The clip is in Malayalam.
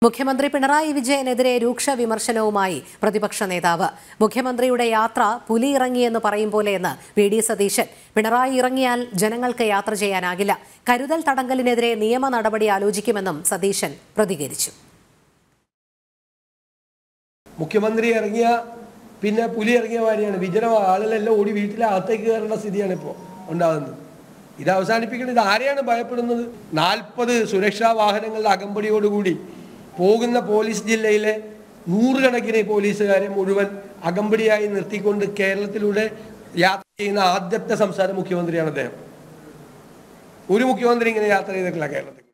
മുഖ്യമന്ത്രി പിണറായി വിജയനെതിരെ രൂക്ഷ വിമർശനവുമായി പ്രതിപക്ഷ നേതാവ് മുഖ്യമന്ത്രിയുടെ യാത്ര പുലി ഇറങ്ങിയെന്ന് പറയും പോലെയെന്ന് വി ഡി സതീശൻ പിണറായി ഇറങ്ങിയാൽ ജനങ്ങൾക്ക് യാത്ര ചെയ്യാനാകില്ല കരുതൽ തടങ്കലിനെതിരെ നിയമ നടപടി ആലോചിക്കുമെന്നും സതീശൻ പ്രതികരിച്ചു മുഖ്യമന്ത്രി ഇറങ്ങിയ പിന്നെ പുലി ഇറങ്ങിയ മാതിരിയാണ് വിജന ആളുകളെല്ലാം ഓടി വീട്ടിലെ അകത്തേക്ക് കയറേണ്ട സ്ഥിതിയാണ് ഇപ്പോൾ ഉണ്ടാകുന്നത് ഇത് അവസാനിപ്പിക്കണം ഇത് ആരെയാണ് ഭയപ്പെടുന്നത് നാൽപ്പത് സുരക്ഷാ വാഹനങ്ങളുടെ അകമ്പടിയോടുകൂടി പോകുന്ന പോലീസ് ജില്ലയിലെ നൂറുകണക്കിന് പോലീസുകാരെ മുഴുവൻ അകമ്പടിയായി നിർത്തിക്കൊണ്ട് കേരളത്തിലൂടെ യാത്ര ചെയ്യുന്ന ആദ്യത്തെ സംസ്ഥാന മുഖ്യമന്ത്രിയാണ് അദ്ദേഹം ഒരു മുഖ്യമന്ത്രി ഇങ്ങനെ യാത്ര ചെയ്തിട്ടില്ല കേരളത്തിൽ